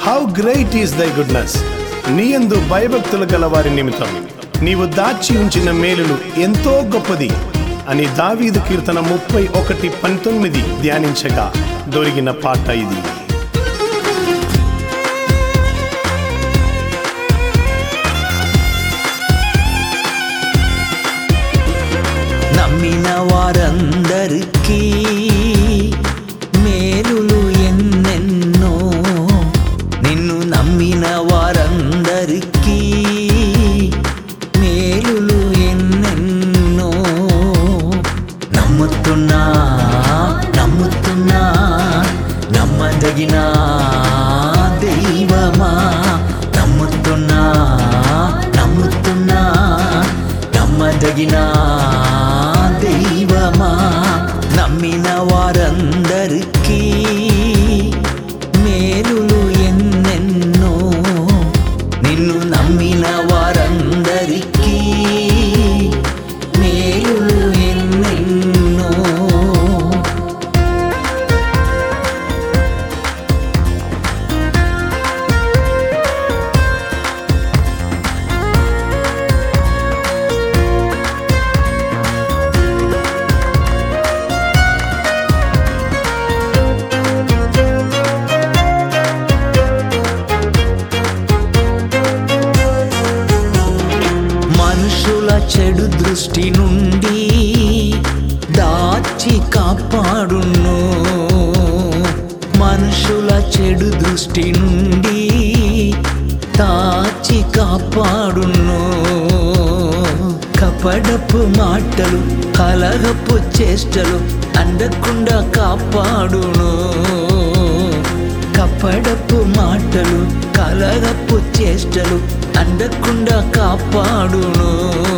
how great is thy goodness నీయందు భయభక్తులు గల వారి నిమిత్తం నీవు దాచి ఉంచిన మేలులు ఎంతో గొప్పది అని దావీదు కీర్తన ముప్పై ఒకటి పంతొమ్మిది ధ్యానించగా దొరికిన పాట ఇది నమ్మిన వారందరికీ మేలులు ఎన్నెన్నో నిన్ను నమ్మిన వారందరికీ మేలులు ఎన్నెన్నో నమ్ముతున్నా నమ్ముతున్నా నమ్మదగిన దైవమా నమ్ముతున్నా నమ్ముతున్నా నమ్మదగిన దైవమా నమ్మిన వారందరికీ మేలులు ఎన్నెన్నో నిన్ను నమ్మిన వారందరికీ మేలులు ఎన్నెన్నో మనుషుల చెడు దృష్టి నుండి దాచి కాపాడును మనుషుల చెడు దృష్టి నుండి దాచి కాపాడును కపడపు మాటలు కలగపు చేష్టలు అందకుండా కాపాడును కపడపు మాటలు కలగపు చేష్టలు అందకుండా కాపాడును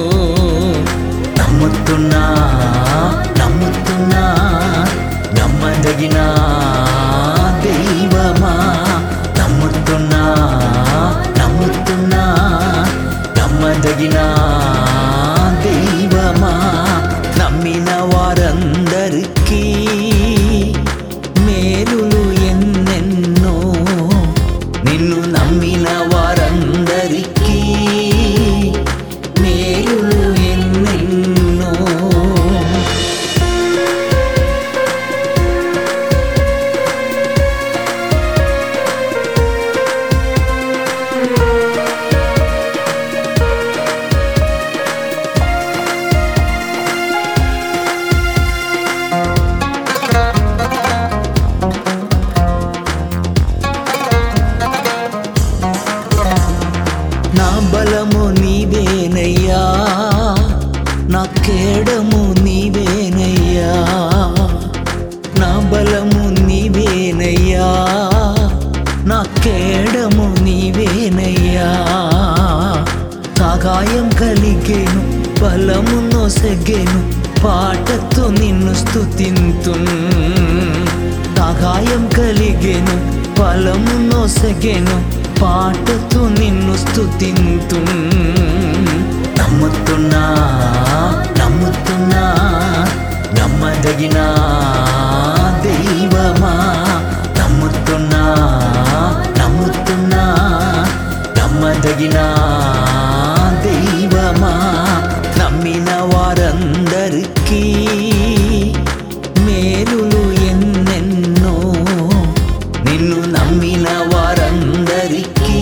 నమ్ముతున్నా నమ్ముతున్నా నమ్మదగిన దైవమా నమ్ముతున్నా నమ్ముతున్నా నమ్మదగిన దైవమా నమ్మిన వారందరికీ మేలులు ఎన్నెన్నో నిన్ను నమ్మిన వారందరికీ మేలులు ఎన్నెన్నో నా బలము నీవేనయ్యా నా కేడము నీవేనయ్యా నా బలము నీవేనయ్యా నా కేడము నీవేనయ్యా సహాయం కలిగేను బలము నొసగేను పాటతో నిన్ను స్తుతింతున్ సహాయం కలిగేను ఫలము నొసగేను పాటతో నిన్ను స్తుతింతు నమ్ముతున్నా నమ్ముతున్నా నమ్మదగిన దైవమా నమ్ముతున్నా నమ్ముతున్నా నమ్మదగిన దైవమా నమ్మిన వారందరికీ మేలులు ఎన్నెన్నో నిన్ను నమ్మిన వారందరికీ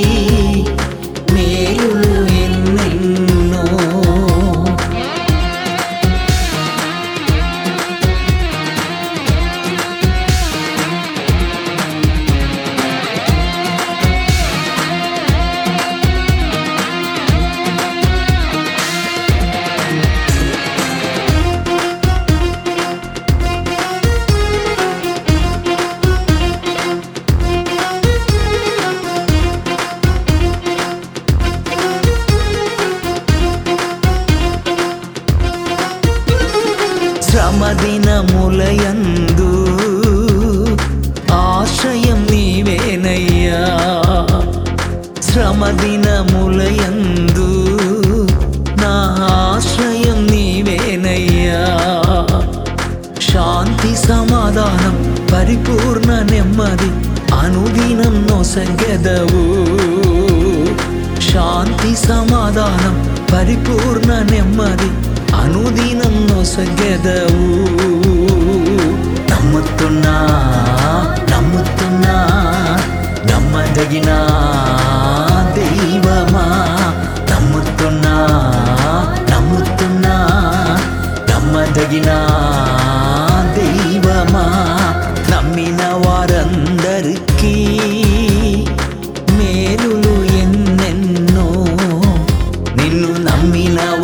మేలులు ఎన్నెన్నో శ్రమదినములయందు ఆశ్రయం నీవేనయ్యా శ్రమదినములయందు నా ఆశ్రయం నీవేనయ్యా శాంతి సమాధానం పరిపూర్ణ నెమ్మది అనుదినం నొసగెదవు శాంతి సమాధానం పరిపూర్ణ నెమ్మది అనుదినం నొసగెదవు నమ్ముతున్నా నమ్ముతున్నా నమ్మదగిన దైవమా నమ్ముతున్నా నమ్ముతున్నా నమ్మదగిన దైవమా నమ్మిన వారందరికీ మేలులు ఎన్నెన్నో నిన్ను నమ్మిన